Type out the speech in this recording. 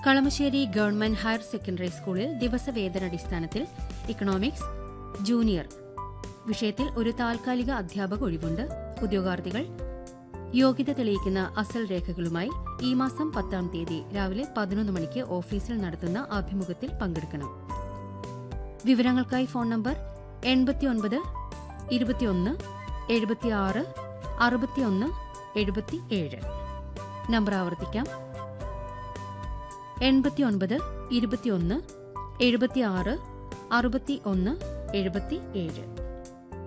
Kalamassery government higher secondary സ്കൂളിൽ ദിവസവേതനടിസ്ഥാനത്തിൽ economics junior വിഷയത്തിൽ ഒരു താൽക്കാലിക അധ്യാപക ഒഴിവുണ്ട് ഉദ്യോഗാർത്ഥികൾ യോഗ്യത തെളിയിക്കുന്ന അസൽ രേഖകളുമായി ഈ മാസം പത്താം തീയതി രാവിലെ പതിനൊന്ന് മണിക്ക് ഓഫീസിൽ നടത്തുന്ന അഭിമുഖത്തിൽ പങ്കെടുക്കണം വിവരങ്ങൾക്കായി ഫോൺ നമ്പർ എൺപത്തിയൊൻപത് ഇരുപത്തിയൊന്ന് എഴുപത്തിയാറ് അറുപത്തിയൊന്ന് എഴുപത്തിയേഴ് നമ്പർ ആവർത്തിക്കാം എൺപത്തിയൊൻപത് ഇരുപത്തിയൊന്ന് എഴുപത്തിയാറ് അറുപത്തി ഒന്ന് എഴുപത്തി ഏഴ്